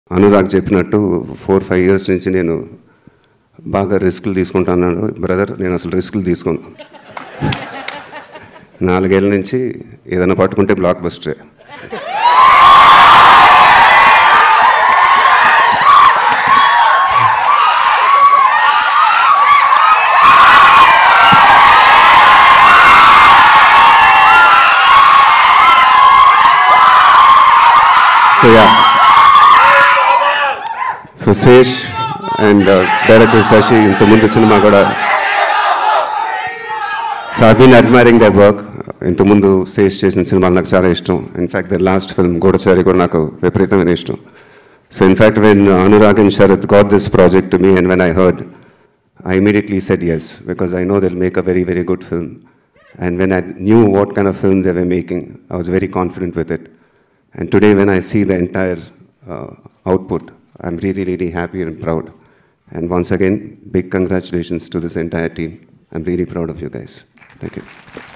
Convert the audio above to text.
అనురాగ్ చెప్పినట్టు four five years నుంచి నేను బాగా రిస్కులు తీసుకుంటాను బ్రదర్ నేను అసలు రిస్కులు తీసుకోను నాలుగేళ్ల నుంచి ఏదైనా పట్టుకుంటే బ్లాక్ బస్టరే so ya so Sesh and director Sashi ఇంతకుముందు సినిమా కూడా so I been admiring the work ఇంతకుముందు శేష్ చేసిన సినిమాలు నాకు చాలా ఇష్టం in fact the last film Goodachari కూడా నాకు విపరీతమైన ఇష్టం so in fact when Anurag and Sharath got this project me and when I heard I immediately said yes because I know they'll make a very, very good film. And when I knew what kind of film they were making, I was very confident with it. And today, when I see the entire uh, output, I'm really, really happy and proud. And once again, big congratulations to this entire team. I'm really proud of you guys. Thank you.